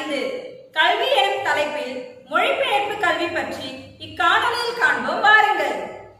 ஐந்து கல்வி எனும் தலைப்பில் மொழிபெயர்ப்பு கல்வி பற்றி இக்காணொலியில் காண்போம் வாருங்கள்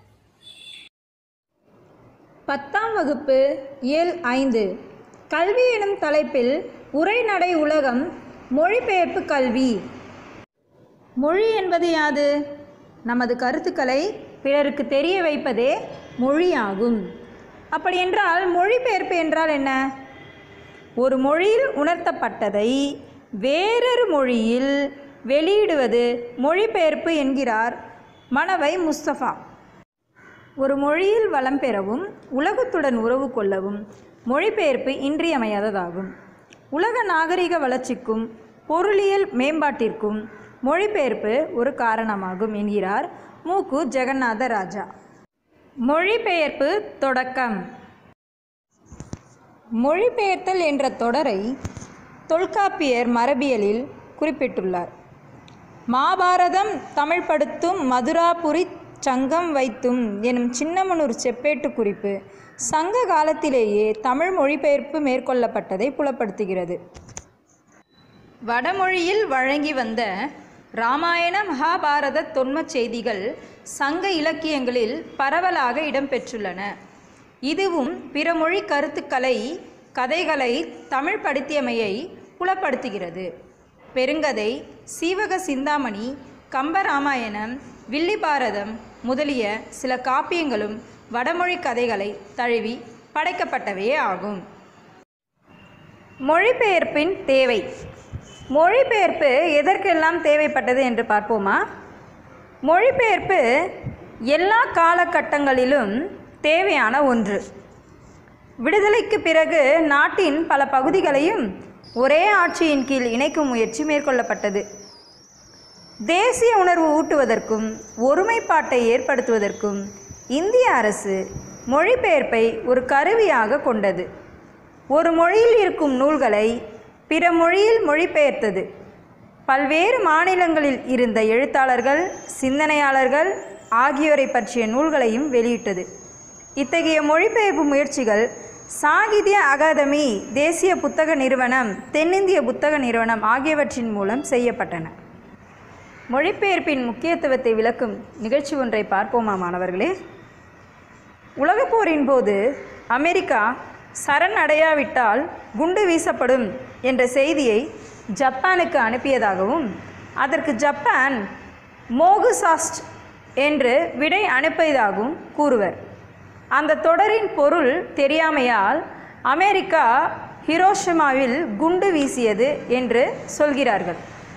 பத்தாம் வகுப்பு இயல் ஐந்து கல்வி எனும் தலைப்பில் உரைநடை உலகம் மொழிபெயர்ப்பு கல்வி மொழி என்பது யாது நமது கருத்துக்களை பிறருக்கு தெரிய வைப்பதே மொழியாகும் அப்படி என்றால் மொழிபெயர்ப்பு என்றால் என்ன ஒரு மொழியில் உணர்த்தப்பட்டதை வேறொரு மொழியில் வெளியிடுவது மொழிபெயர்ப்பு என்கிறார் மணவை முஸ்தபா ஒரு மொழியில் வளம் பெறவும் உலகத்துடன் உறவு கொள்ளவும் மொழிபெயர்ப்பு இன்றியமையாததாகும் உலக நாகரிக வளர்ச்சிக்கும் பொருளியல் மேம்பாட்டிற்கும் மொழிபெயர்ப்பு ஒரு காரணமாகும் என்கிறார் மூக்கு ஜெகநாத ராஜா மொழிபெயர்ப்பு தொடக்கம் மொழிபெயர்த்தல் என்ற தொடரை தொல்காப்பியர் மரபியலில் குறிப்பிட்டுள்ளார் மாபாரதம் தமிழ்படுத்தும் மதுராபுரி சங்கம் வைத்தும் எனும் சின்னமனூர் செப்பேட்டு குறிப்பு சங்க காலத்திலேயே தமிழ் மொழிபெயர்ப்பு மேற்கொள்ளப்பட்டதை புலப்படுத்துகிறது வடமொழியில் வழங்கி வந்த இராமாயண மகாபாரத தொன்மச் செய்திகள் சங்க இலக்கியங்களில் பரவலாக இடம்பெற்றுள்ளன இதுவும் பிற மொழி கருத்துக்களை கதைகளை தமிழ் படுத்தியமையை புலப்படுத்துகிறது பெருங்கதை சீவக சிந்தாமணி கம்பராமாயணம் வில்லிபாரதம் முதலிய சில காப்பியங்களும் வடமொழி கதைகளை தழுவி படைக்கப்பட்டவையே ஆகும் மொழிபெயர்ப்பின் தேவை மொழிபெயர்ப்பு எதற்கெல்லாம் தேவைப்பட்டது என்று பார்ப்போமா மொழிபெயர்ப்பு எல்லா காலகட்டங்களிலும் தேவையான ஒன்று விடுதலைக்கு பிறகு நாட்டின் பல பகுதிகளையும் ஒரே ஆட்சியின் கீழ் இணைக்கும் முயற்சி மேற்கொள்ளப்பட்டது தேசிய உணர்வு ஊட்டுவதற்கும் ஒருமைப்பாட்டை ஏற்படுத்துவதற்கும் இந்திய அரசு மொழிபெயர்ப்பை ஒரு கருவியாக கொண்டது ஒரு மொழியில் இருக்கும் நூல்களை பிற மொழியில் மொழிபெயர்த்தது பல்வேறு மாநிலங்களில் இருந்த எழுத்தாளர்கள் சிந்தனையாளர்கள் ஆகியோரை பற்றிய நூல்களையும் வெளியிட்டது இத்தகைய மொழிபெயர்ப்பு முயற்சிகள் சாகித்ய அகாதமி தேசிய புத்தக நிறுவனம் தென்னிந்திய புத்தக நிறுவனம் ஆகியவற்றின் மூலம் செய்யப்பட்டன மொழிபெயர்ப்பின் முக்கியத்துவத்தை விளக்கும் நிகழ்ச்சி ஒன்றை பார்ப்போமா மாணவர்களே உலகப் போரின் போது அமெரிக்கா சரண் அடையாவிட்டால் குண்டு வீசப்படும் என்ற செய்தியை ஜப்பானுக்கு அனுப்பியதாகவும் அதற்கு ஜப்பான் மோகுசாஸ்ட் என்று விடை அனுப்பியதாகவும் கூறுவர் அந்த தொடரின் பொருள் தெரியாமையால் அமெரிக்கா ஹிரோஷிமாவில் குண்டு வீசியது என்று சொல்கிறார்கள்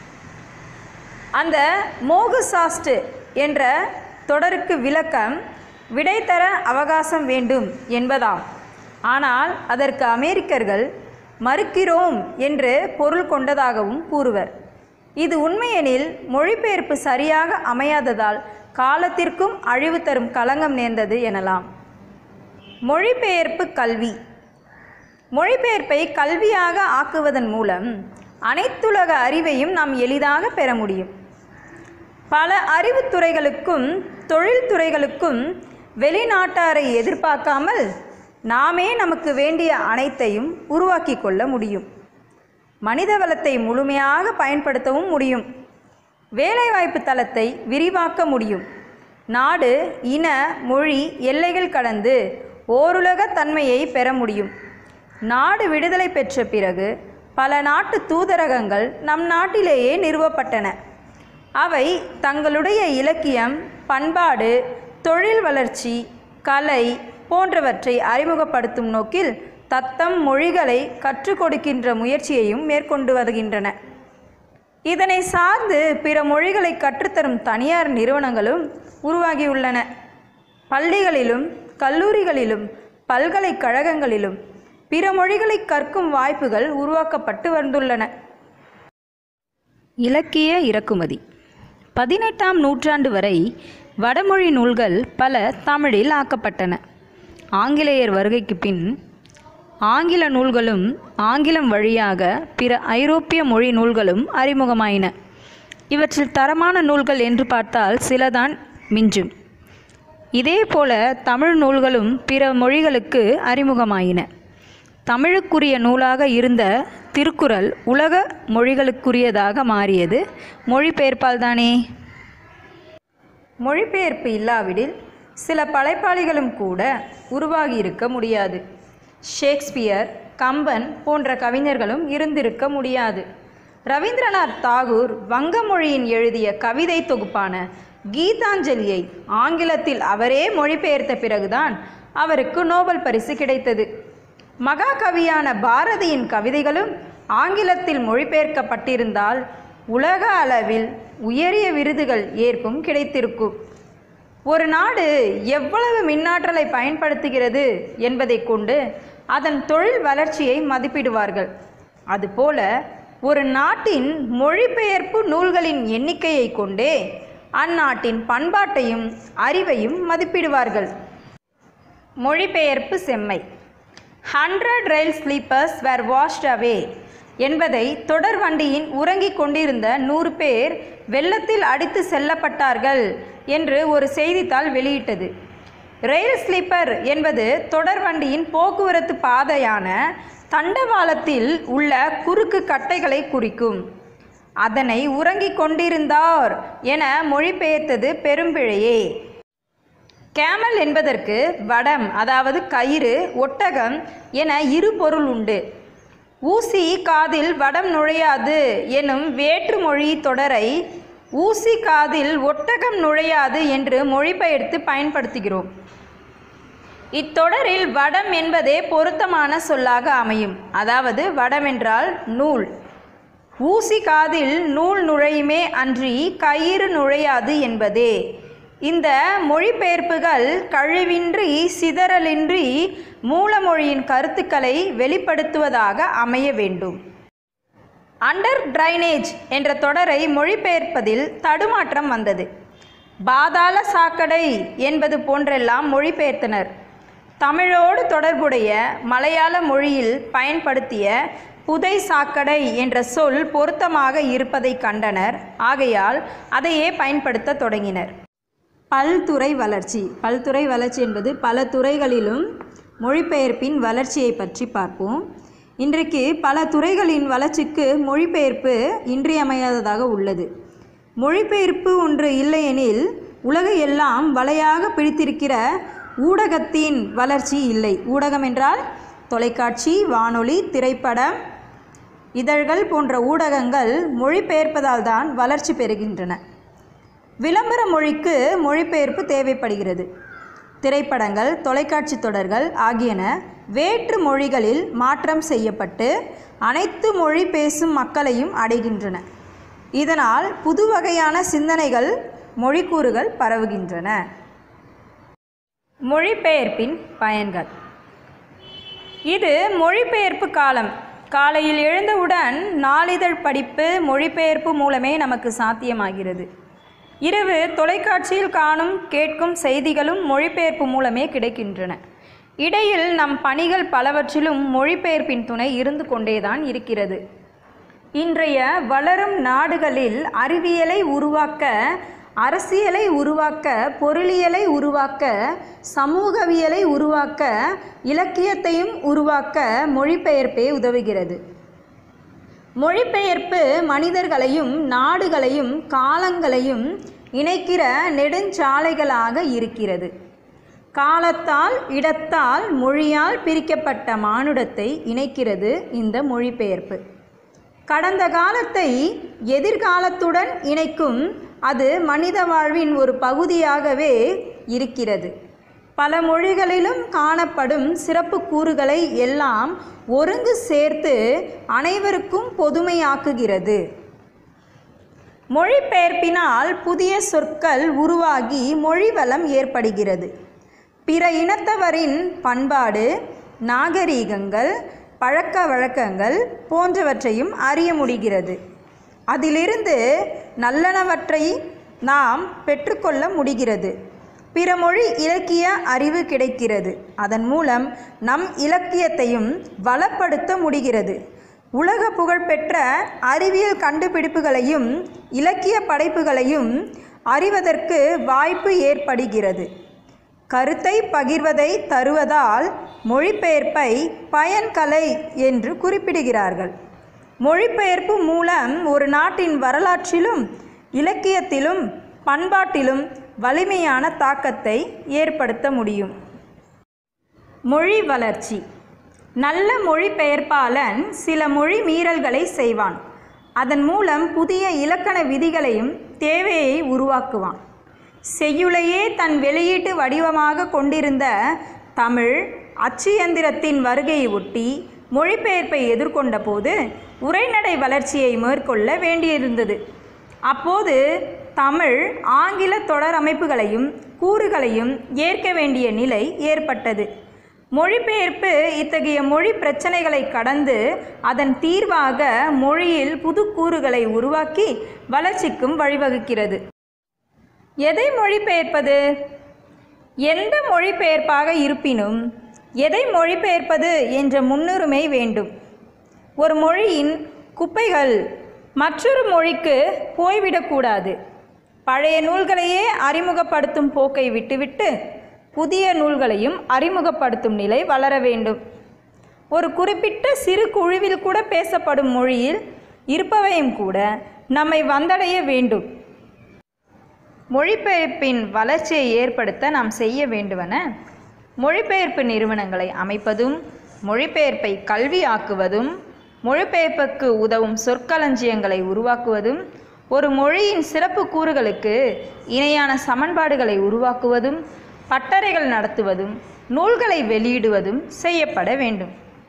அந்த மோகுசாஸ்ட் என்ற தொடருக்கு விளக்கம் விடை தர அவகாசம் வேண்டும் என்பதாம் ஆனால் அதற்கு அமெரிக்கர்கள் மறுக்கிறோம் என்று பொருள் கொண்டதாகவும் கூறுவர் இது உண்மையெனில் மொழிபெயர்ப்பு சரியாக அமையாததால் காலத்திற்கும் அழிவு தரும் களங்கம் நேர்ந்தது எனலாம் மொழிபெயர்ப்பு கல்வி மொழிபெயர்ப்பை கல்வியாக ஆக்குவதன் மூலம் அனைத்துலக அறிவையும் நாம் எளிதாக பெற முடியும் பல அறிவுத்துறைகளுக்கும் தொழில்துறைகளுக்கும் வெளிநாட்டாரை எதிர்பார்க்காமல் நாமே நமக்கு வேண்டிய அனைத்தையும் உருவாக்கி கொள்ள முடியும் மனித வளத்தை முழுமையாக பயன்படுத்தவும் முடியும் வேலைவாய்ப்பு தளத்தை விரிவாக்க முடியும் நாடு இன மொழி எல்லைகள் கடந்து ஓருலக தன்மையை பெற முடியும் நாடு விடுதலை பெற்ற பிறகு பல நாட்டு தூதரகங்கள் நம் நாட்டிலேயே நிறுவப்பட்டன அவை தங்களுடைய இலக்கியம் பண்பாடு தொழில் வளர்ச்சி கலை போன்றவற்றை அறிமுகப்படுத்தும் நோக்கில் தத்தம் மொழிகளை கற்றுக் கொடுக்கின்ற முயற்சியையும் மேற்கொண்டு வருகின்றன இதனை சார்ந்து பிற மொழிகளை கற்றுத்தரும் தனியார் நிறுவனங்களும் உருவாகியுள்ளன பள்ளிகளிலும் கல்லூரிகளிலும் பல்கலைக்கழகங்களிலும் பிற மொழிகளை கற்கும் வாய்ப்புகள் உருவாக்கப்பட்டு வந்துள்ளன இலக்கிய இறக்குமதி பதினெட்டாம் நூற்றாண்டு வரை வடமொழி நூல்கள் பல தமிழில் ஆக்கப்பட்டன ஆங்கிலேயர் வருகைக்கு பின் ஆங்கில நூல்களும் ஆங்கிலம் வழியாக பிற ஐரோப்பிய மொழி நூல்களும் அறிமுகமாயின இவற்றில் தரமான நூல்கள் என்று பார்த்தால் சிலதான் மிஞ்சும் இதேபோல தமிழ் நூல்களும் பிற மொழிகளுக்கு அறிமுகமாயின தமிழுக்குரிய நூலாக இருந்த திருக்குறள் உலக மொழிகளுக்குரியதாக மாறியது மொழிபெயர்ப்பால் தானே மொழிபெயர்ப்பு இல்லாவிடில் சில படைப்பாளிகளும் கூட உருவாகி இருக்க முடியாது ஷேக்ஸ்பியர் கம்பன் போன்ற கவிஞர்களும் இருந்திருக்க முடியாது ரவீந்திரநாத் தாகூர் வங்க மொழியின் எழுதிய கவிதை தொகுப்பான கீதாஞ்சலியை ஆங்கிலத்தில் அவரே மொழிபெயர்த்த பிறகுதான் அவருக்கு நோபல் பரிசு கிடைத்தது மகாகவியான பாரதியின் கவிதைகளும் ஆங்கிலத்தில் மொழிபெயர்க்கப்பட்டிருந்தால் உலக அளவில் உயரிய விருதுகள் ஏற்பும் கிடைத்திருக்கும் ஒரு நாடு எவ்வளவு மின்னாற்றலை பயன்படுத்துகிறது என்பதை கொண்டு அதன் தொழில் வளர்ச்சியை மதிப்பிடுவார்கள் அதுபோல ஒரு நாட்டின் மொழிபெயர்ப்பு நூல்களின் எண்ணிக்கையை கொண்டே அந்நாட்டின் பண்பாட்டையும் அறிவையும் மதிப்பிடுவார்கள் மொழிபெயர்ப்பு செம்மை hundred rail sleepers were washed away என்பதை தொடர் வண்டியின் உறங்கிக் கொண்டிருந்த நூறு பேர் வெள்ளத்தில் அடித்து செல்லப்பட்டார்கள் என்று ஒரு செய்தித்தாள் வெளியிட்டது ரயில் ஸ்லீப்பர் என்பது தொடர் வண்டியின் போக்குவரத்து பாதையான தண்டவாளத்தில் உள்ள குறுக்கு கட்டைகளை குறிக்கும் அதனை உறங்கிக் கொண்டிருந்தார் என மொழிபெயர்த்தது பெரும்பிழையே கேமல் என்பதற்கு வடம் அதாவது கயிறு ஒட்டகம் என இரு பொருள் உண்டு ஊசி காதில் வடம் நுழையாது எனும் வேற்று மொழி தொடரை ஊசி காதில் ஒட்டகம் நுழையாது என்று மொழிபெயர்த்து பயன்படுத்துகிறோம் இத்தொடரில் வடம் என்பதே பொருத்தமான சொல்லாக அமையும் அதாவது வடம் என்றால் நூல் ஊசி காதில் நூல் நுழையுமே அன்றி கயிறு நுழையாது என்பதே இந்த மொழிபெயர்ப்புகள் கழிவின்றி சிதறலின்றி மூலமொழியின் கருத்துக்களை வெளிப்படுத்துவதாக அமைய வேண்டும் அண்டர் டிரைனேஜ் என்ற தொடரை மொழிபெயர்ப்பதில் தடுமாற்றம் வந்தது பாதாள சாக்கடை என்பது போன்றெல்லாம் மொழிபெயர்த்தனர் தமிழோடு தொடர்புடைய மலையாள மொழியில் பயன்படுத்திய புதை சாக்கடை என்ற சொல் பொருத்தமாக இருப்பதை கண்டனர் ஆகையால் அதையே பயன்படுத்த தொடங்கினர் பல்துறை வளர்ச்சி பல்துறை வளர்ச்சி என்பது பல துறைகளிலும் மொழிபெயர்ப்பின் வளர்ச்சியை பற்றி பார்ப்போம் இன்றைக்கு பல துறைகளின் வளர்ச்சிக்கு மொழிபெயர்ப்பு இன்றியமையாததாக உள்ளது மொழிபெயர்ப்பு ஒன்று இல்லையெனில் உலகை எல்லாம் வலையாக பிடித்திருக்கிற ஊடகத்தின் வளர்ச்சி இல்லை ஊடகம் என்றால் தொலைக்காட்சி வானொலி திரைப்படம் இதழ்கள் போன்ற ஊடகங்கள் மொழிபெயர்ப்பதால் தான் வளர்ச்சி பெறுகின்றன விளம்பர மொழிக்கு மொழிபெயர்ப்பு தேவைப்படுகிறது திரைப்படங்கள் தொலைக்காட்சி தொடர்கள் ஆகியன வேற்று மொழிகளில் மாற்றம் செய்யப்பட்டு அனைத்து மொழி பேசும் மக்களையும் அடைகின்றன இதனால் புது வகையான சிந்தனைகள் மொழிக்கூறுகள் பரவுகின்றன மொழிபெயர்ப்பின் பயன்கள் இது மொழிபெயர்ப்பு காலம் காலையில் எழுந்தவுடன் நாளிதழ் படிப்பு மொழிபெயர்ப்பு மூலமே நமக்கு சாத்தியமாகிறது இரவு தொலைக்காட்சியில் காணும் கேட்கும் செய்திகளும் மொழிபெயர்ப்பு மூலமே கிடைக்கின்றன இடையில் நம் பணிகள் பலவற்றிலும் மொழிபெயர்ப்பின் துணை இருந்து கொண்டேதான் இருக்கிறது இன்றைய வளரும் நாடுகளில் அறிவியலை உருவாக்க அரசியலை உருவாக்க பொருளியலை உருவாக்க சமூகவியலை உருவாக்க இலக்கியத்தையும் உருவாக்க மொழிபெயர்ப்பே உதவுகிறது மொழிபெயர்ப்பு மனிதர்களையும் நாடுகளையும் காலங்களையும் இணைக்கிற நெடுஞ்சாலைகளாக இருக்கிறது காலத்தால் இடத்தால் மொழியால் பிரிக்கப்பட்ட மானுடத்தை இணைக்கிறது இந்த மொழிபெயர்ப்பு கடந்த காலத்தை எதிர்காலத்துடன் இணைக்கும் அது மனித வாழ்வின் ஒரு பகுதியாகவே இருக்கிறது பல மொழிகளிலும் காணப்படும் சிறப்பு கூறுகளை எல்லாம் ஒருங்கு சேர்த்து அனைவருக்கும் பொதுமையாக்குகிறது மொழிபெயர்ப்பினால் புதிய சொற்கள் உருவாகி மொழி வளம் ஏற்படுகிறது பிற இனத்தவரின் பண்பாடு நாகரீகங்கள் பழக்க வழக்கங்கள் போன்றவற்றையும் அறிய முடிகிறது அதிலிருந்து நல்லனவற்றை நாம் பெற்றுக்கொள்ள முடிகிறது பிற மொழி இலக்கிய அறிவு கிடைக்கிறது அதன் மூலம் நம் இலக்கியத்தையும் வளப்படுத்த முடிகிறது உலக புகழ்பெற்ற அறிவியல் கண்டுபிடிப்புகளையும் இலக்கிய படைப்புகளையும் அறிவதற்கு வாய்ப்பு ஏற்படுகிறது கருத்தை பகிர்வதை தருவதால் மொழிபெயர்ப்பை பயன்கலை என்று குறிப்பிடுகிறார்கள் மொழிபெயர்ப்பு மூலம் ஒரு நாட்டின் வரலாற்றிலும் இலக்கியத்திலும் பண்பாட்டிலும் வலிமையான தாக்கத்தை ஏற்படுத்த முடியும் மொழி வளர்ச்சி நல்ல மொழிபெயர்ப்பாளன் சில மொழி மீறல்களை செய்வான் அதன் மூலம் புதிய இலக்கண விதிகளையும் தேவையை உருவாக்குவான் செய்யுளையே தன் வெளியீட்டு வடிவமாக கொண்டிருந்த தமிழ் அச்சு இயந்திரத்தின் வருகையை ஒட்டி மொழிபெயர்ப்பை எதிர்கொண்ட போது உரைநடை வளர்ச்சியை மேற்கொள்ள வேண்டியிருந்தது அப்போது தமிழ் ஆங்கில தொடர் அமைப்புகளையும் கூறுகளையும் ஏற்க வேண்டிய நிலை ஏற்பட்டது மொழிபெயர்ப்பு இத்தகைய மொழி பிரச்சனைகளை கடந்து அதன் தீர்வாக மொழியில் புது கூறுகளை உருவாக்கி வளர்ச்சிக்கும் வழிவகுக்கிறது எதை மொழிபெயர்ப்பது எந்த மொழிபெயர்ப்பாக இருப்பினும் எதை மொழிபெயர்ப்பது என்ற முன்னுரிமை வேண்டும் ஒரு மொழியின் குப்பைகள் மற்றொரு மொழிக்கு போய்விடக்கூடாது பழைய நூல்களையே அறிமுகப்படுத்தும் போக்கை விட்டுவிட்டு புதிய நூல்களையும் அறிமுகப்படுத்தும் நிலை வளர வேண்டும் ஒரு குறிப்பிட்ட சிறு குழுவில் கூட பேசப்படும் மொழியில் இருப்பவையும் கூட நம்மை வந்தடைய வேண்டும் மொழிபெயர்ப்பின் வளர்ச்சியை ஏற்படுத்த நாம் செய்ய வேண்டுவன மொழிபெயர்ப்பு நிறுவனங்களை அமைப்பதும் மொழிபெயர்ப்பை கல்வியாக்குவதும் மொழிபெயர்ப்புக்கு உதவும் சொற்களஞ்சியங்களை உருவாக்குவதும் ஒரு மொழியின் சிறப்பு கூறுகளுக்கு இணையான சமன்பாடுகளை உருவாக்குவதும் பட்டறைகள் நடத்துவதும் நூல்களை வெளியிடுவதும் செய்யப்பட வேண்டும்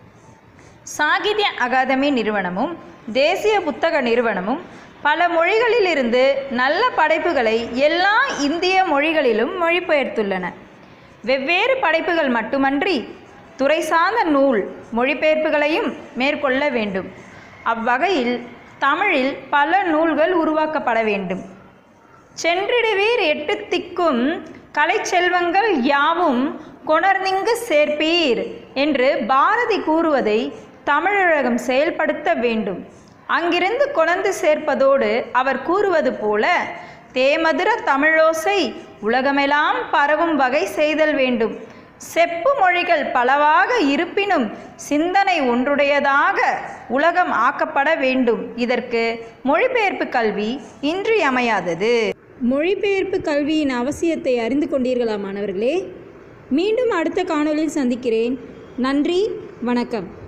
சாகித்ய அகாதமி நிறுவனமும் தேசிய புத்தக நிறுவனமும் பல மொழிகளிலிருந்து நல்ல படைப்புகளை எல்லா இந்திய மொழிகளிலும் மொழிபெயர்த்துள்ளன வெவ்வேறு படைப்புகள் மட்டுமன்றி துறை சார்ந்த நூல் மொழிபெயர்ப்புகளையும் மேற்கொள்ள வேண்டும் அவ்வகையில் தமிழில் பல நூல்கள் உருவாக்கப்பட வேண்டும் சென்றிடுவீர் எட்டு திக்கும் கலைச்செல்வங்கள் யாவும் கொணர்ந்திங்கு சேர்ப்பீர் என்று பாரதி கூறுவதை தமிழகம் செயல்படுத்த வேண்டும் அங்கிருந்து கொணர்ந்து சேர்ப்பதோடு அவர் கூறுவது போல தேமதுர தமிழோசை உலகமெல்லாம் பரவும் வகை செய்தல் வேண்டும் செப்பு மொழிகள் பலவாக இருப்பினும் சிந்தனை ஒன்றுடையதாக உலகம் ஆக்கப்பட வேண்டும் இதற்கு மொழிபெயர்ப்பு கல்வி இன்றியமையாதது மொழிபெயர்ப்பு கல்வியின் அவசியத்தை அறிந்து கொண்டீர்களா மாணவர்களே மீண்டும் அடுத்த காணொளியில் சந்திக்கிறேன் நன்றி வணக்கம்